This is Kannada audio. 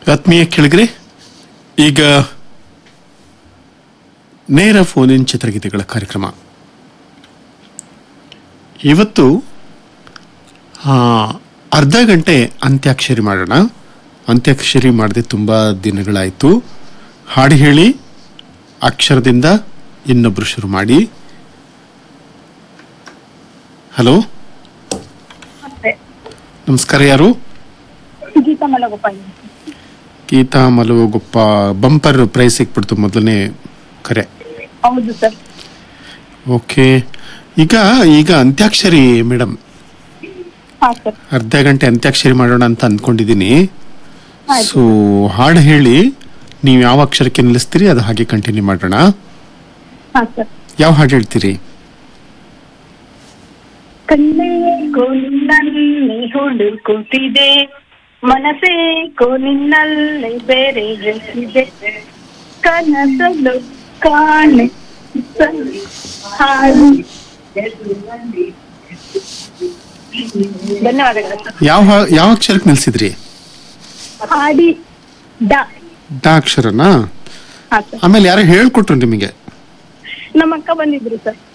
ಆತ್ಮೀಯ ಕೇಳಿಗ್ರಿ ಈಗ ನೇರ ಫೋನ್ ಇನ್ ಚಿತ್ರಗೀತೆಗಳ ಕಾರ್ಯಕ್ರಮ ಇವತ್ತು ಆ, ಅರ್ಧ ಗಂಟೆ ಅಂತ್ಯಾಕ್ಷರಿ ಮಾಡೋಣ ಅಂತ್ಯಾಕ್ಷರಿ ಮಾಡದೆ ತುಂಬ ದಿನಗಳಾಯಿತು ಹಾಡು ಹೇಳಿ ಅಕ್ಷರದಿಂದ ಇನ್ನೊಬ್ರು ಶುರು ಮಾಡಿ ಹಲೋ ನಮಸ್ಕಾರ ಯಾರು ಗೀತಾ ಮಲಗೋಪಾಯಿ ಗೀತಾ ಮಲುಗೊಪ್ಪ ಬಂಪರ್ ಪ್ರೈಸ್ ಸಿಕ್ಬಿಡ್ತು ಮೊದಲನೇ ಕರೆ ಹೌದು ಸರ್ ಓಕೆ ಈಗ ಈಗ ಅಂತ್ಯಾಕ್ಷರಿ ಮೇಡಮ್ ಹಾ ಸರ್ ಅರ್ಧ ಗಂಟೆ ಅಂತ್ಯಾಕ್ಷರಿ ಮಾಡೋಣ ಅಂತ ಅಂದ್ಕೊಂಡಿದ್ದೀನಿ ಆಯ್ತು. ಸೊ ಹಾಡು ಹೇಳಿ ನೀವು ಯಾವ ಅಕ್ಷರಕ್ಕೆ ನಿಲ್ಲಿಸ್ತೀರಿ ಅದು ಹಾಗೆ ಕಂಟಿನ್ಯೂ ಮಾಡೋಣ ಹಾ ಸರ್ ಯಾವ ಹಾಡು ಹೇಳ್ತೀರಿ ಕಣ್ಣೇ ನಿನ್ನಲ್ಲಿ ಹುಡುಕುತ್ತಿದೆ ಮನಸ್ಸೇ ನಿನ್ನಲ್ಲಿ ಬೇರೆ ಬೆಳೆಸಿದೆ ಕನಸಲು ಕಾಣೆ ಹಾಡು ಧನ್ಯವಾದಗಳು ಸರ್ ಯಾವ ಹಾ- ಯಾವ ಅಕ್ಷರಕ್ಕೆ ನಿಲ್ಸಿದ್ರಿ ಹಾಡಿ ಡ ಡ ಅಕ್ಷರನಾ ಹಾ ಸರ್ ಆಮೇಲೆ ಯಾರೋ ಹೇಳ್ಕೊಟ್ರು ನಿಮಗೆ ನಮ್ಮ ಅಕ್ಕ ಬಂದಿದ್ರು ಸರ್